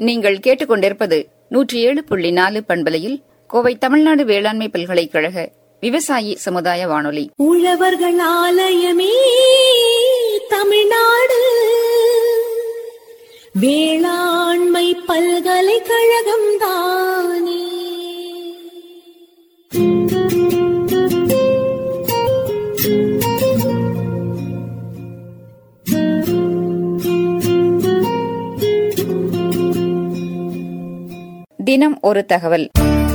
நீங்கள் கேட்டுக்கொண்டிருப்பது நூற்றி ஏழு புள்ளி நாலு பண்பலையில் கோவை தமிழ்நாடு வேளாண்மை பல்கலைக்கழக விவசாயி சமுதாய வானொலி உழவர்கள் ஆலயமே தமிழ்நாடு வேளாண்மை பல்கலைக்கழகம் தானே தினம் ஒரு தகவல்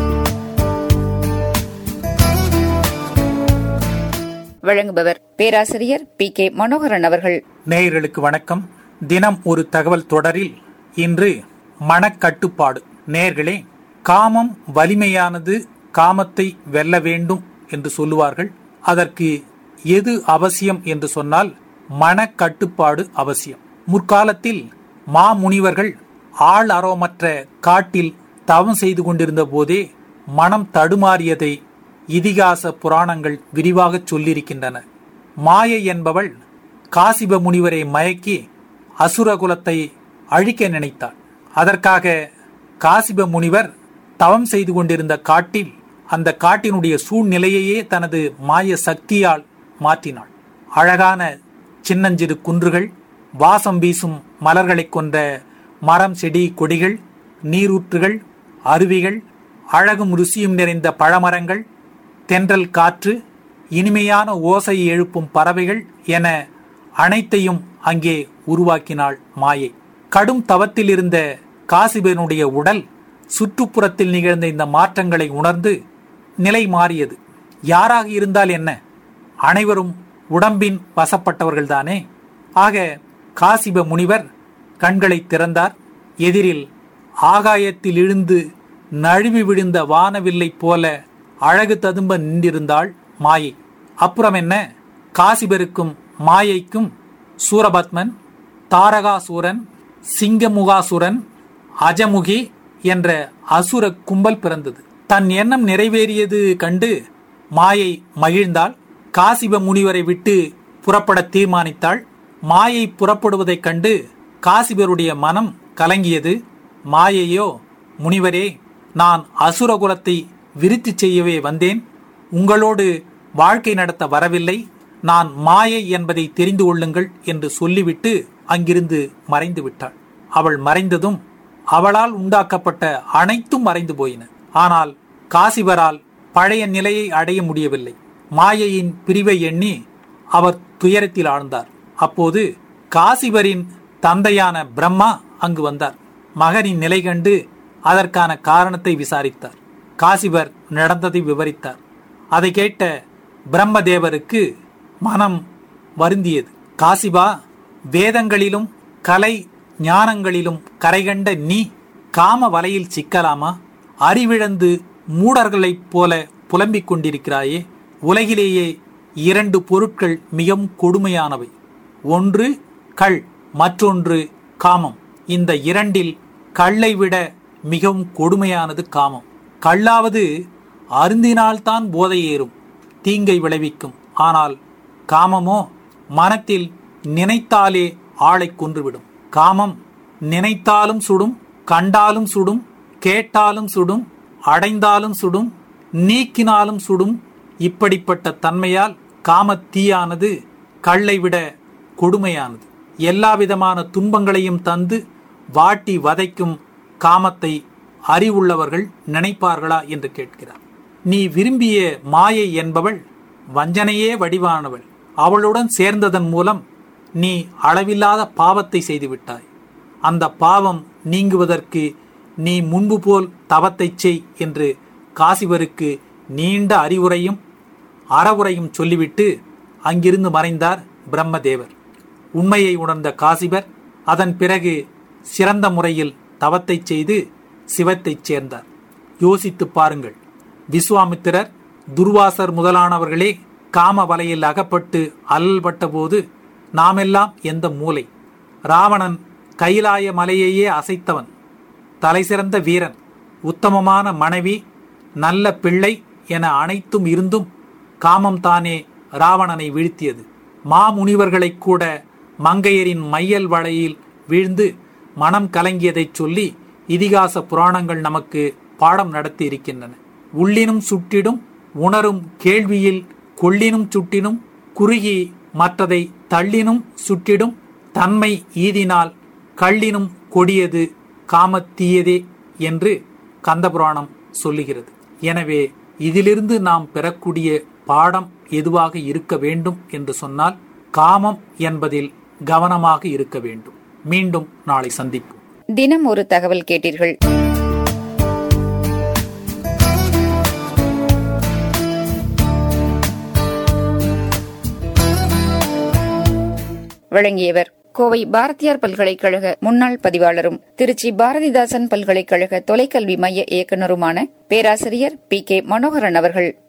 வழங்குபவர் பேராசிரியர் பி கே மனோகரன் அவர்கள் நேயர்களுக்கு வணக்கம் தினம் ஒரு தகவல் தொடரில் இன்று மனக்கட்டுப்பாடு நேயர்களே காமம் வலிமையானது காமத்தை வெல்ல வேண்டும் என்று சொல்லுவார்கள் அதற்கு எது அவசியம் என்று சொன்னால் மனக்கட்டுப்பாடு அவசியம் முற்காலத்தில் மாமுனிவர்கள் ஆள் அரோமற்ற காட்டில் தவம் செய்து கொண்டிருந்த போதே மனம் தடுமாறியதை இதிகாச புராணங்கள் விரிவாகச் சொல்லியிருக்கின்றன மாயை என்பவள் காசிப முனிவரை மயக்கி அசுரகுலத்தை அழிக்க நினைத்தாள் அதற்காக காசிப முனிவர் தவம் செய்து கொண்டிருந்த காட்டில் அந்த காட்டினுடைய சூழ்நிலையையே தனது மாய சக்தியால் மாற்றினாள் அழகான சின்னஞ்சிறு குன்றுகள் வாசம் வீசும் மலர்களைக் கொண்ட மரம் செடி கொடிகள் நீரூற்றுகள் அருவிகள் அழகும் ருசியும் நிறைந்த பழமரங்கள் தென்றல் காற்று இனிமையான ஓசை எழுப்பும் பறவைகள் என அனைத்தையும் அங்கே உருவாக்கினாள் மாயை கடும் தவத்தில் இருந்த காசிபனுடைய உடல் சுற்றுப்புறத்தில் நிகழ்ந்த இந்த மாற்றங்களை உணர்ந்து நிலை மாறியது யாராக இருந்தால் என்ன அனைவரும் உடம்பின் வசப்பட்டவர்கள்தானே ஆக காசிப முனிவர் கண்களை திறந்தார் எதிரில் ஆகாயத்தில் இழுந்து நழுவி விழுந்த வானவில்லை போல அழகு ததும்ப நின்றிருந்தாள் மாயை அப்புறம் என்ன காசிபருக்கும் மாயைக்கும் சூரபத்மன் தாரகாசூரன் சிங்கமுகாசுரன் அஜமுகி என்ற அசுர கும்பல் பிறந்தது தன் எண்ணம் நிறைவேறியது கண்டு மாயை மகிழ்ந்தாள் காசிப முனிவரை விட்டு புறப்பட தீர்மானித்தாள் மாயை புறப்படுவதைக் கண்டு காசிபருடைய மனம் கலங்கியது மாயையோ முனிவரே நான் அசுரகுலத்தை விருத்தி செய்யவே வந்தேன் உங்களோடு வாழ்க்கை நடத்த வரவில்லை நான் மாயை என்பதை தெரிந்து கொள்ளுங்கள் என்று சொல்லிவிட்டு அங்கிருந்து மறைந்து விட்டாள் அவள் மறைந்ததும் அவளால் உண்டாக்கப்பட்ட அனைத்தும் மறைந்து போயின ஆனால் காசிபரால் பழைய நிலையை அடைய முடியவில்லை மாயையின் பிரிவை எண்ணி அவர் துயரத்தில் ஆழ்ந்தார் அப்போது காசிபரின் தந்தையான பிரம்மா அங்கு வந்தார் மகனின் நிலை கண்டு அதற்கான காரணத்தை விசாரித்தார் காசிபர் நடந்ததை விவரித்தார் அதை கேட்ட பிரம்மதேவருக்கு மனம் வருந்தியது காசிபா வேதங்களிலும் கலை ஞானங்களிலும் கரைகண்ட நீ காம வலையில் சிக்கலாமா அறிவிழந்து மூடர்களைப் போல புலம்பிக் கொண்டிருக்கிறாயே உலகிலேயே இரண்டு பொருட்கள் மிகவும் கொடுமையானவை ஒன்று கள் மற்றொன்று காமம் இந்த இரண்டில் கல்லை விட மிகவும் கொடுமையானது காமம் கல்லாவது அருந்தினால்தான் போதை ஏறும் தீங்கை விளைவிக்கும் ஆனால் காமமோ மனத்தில் நினைத்தாலே ஆளை கொன்றுவிடும் காமம் நினைத்தாலும் சுடும் கண்டாலும் சுடும் கேட்டாலும் சுடும் அடைந்தாலும் சுடும் நீக்கினாலும் சுடும் இப்படிப்பட்ட தன்மையால் காமத் தீயானது கல்லை விட கொடுமையானது எல்லா விதமான துன்பங்களையும் தந்து வாட்டி வதைக்கும் காமத்தை அறிவுள்ளவர்கள் நினைப்பார்களா என்று கேட்கிறார் நீ விரும்பிய மாயை என்பவள் வஞ்சனையே வடிவானவள் அவளுடன் சேர்ந்ததன் மூலம் நீ அளவில்லாத பாவத்தை செய்துவிட்டாய் அந்த பாவம் நீங்குவதற்கு நீ முன்பு போல் தவத்தைச் செய் என்று காசிவருக்கு நீண்ட அறிவுரையும் அறவுரையும் சொல்லிவிட்டு அங்கிருந்து மறைந்தார் பிரம்மதேவர் உண்மையை உணர்ந்த காசிபர் அதன் பிறகு சிறந்த முறையில் தவத்தைச் செய்து சிவத்தைச் சேர்ந்தார் யோசித்துப் பாருங்கள் விஸ்வாமித்திரர் துர்வாசர் முதலானவர்களே காம வலையில் அகப்பட்டு அல்லல்பட்ட போது நாமெல்லாம் எந்த மூலை ராவணன் கைலாய மலையையே அசைத்தவன் தலைசிறந்த வீரன் உத்தமமான மனைவி நல்ல பிள்ளை என அனைத்தும் இருந்தும் காமம் தானே ராவணனை வீழ்த்தியது மாமுனிவர்களைக் கூட மங்கையரின் மையல் வலையில் வீழ்ந்து மனம் கலங்கியதைச் சொல்லி இதிகாச புராணங்கள் நமக்கு பாடம் நடத்தி இருக்கின்றன உள்ளினும் சுட்டிடும் உணரும் கேள்வியில் கொள்ளினும் சுட்டினும் குறுகி மற்றதை தள்ளினும் சுட்டிடும் தன்மை ஈதினால் கள்ளினும் கொடியது காமத்தீயதே என்று கந்தபுராணம் சொல்லுகிறது எனவே இதிலிருந்து நாம் பெறக்கூடிய பாடம் எதுவாக இருக்க வேண்டும் என்று சொன்னால் காமம் என்பதில் கவனமாக இருக்க வேண்டும் மீண்டும் நாளை சந்திப்போம் தினம் ஒரு தகவல் கேட்டீர்கள் வழங்கியவர் கோவை பாரதியார் பல்கலைக்கழக முன்னாள் பதிவாளரும் திருச்சி பாரதிதாசன் பல்கலைக்கழக தொலைக்கல்வி மைய இயக்குநருமான பேராசிரியர் பி கே மனோகரன் அவர்கள்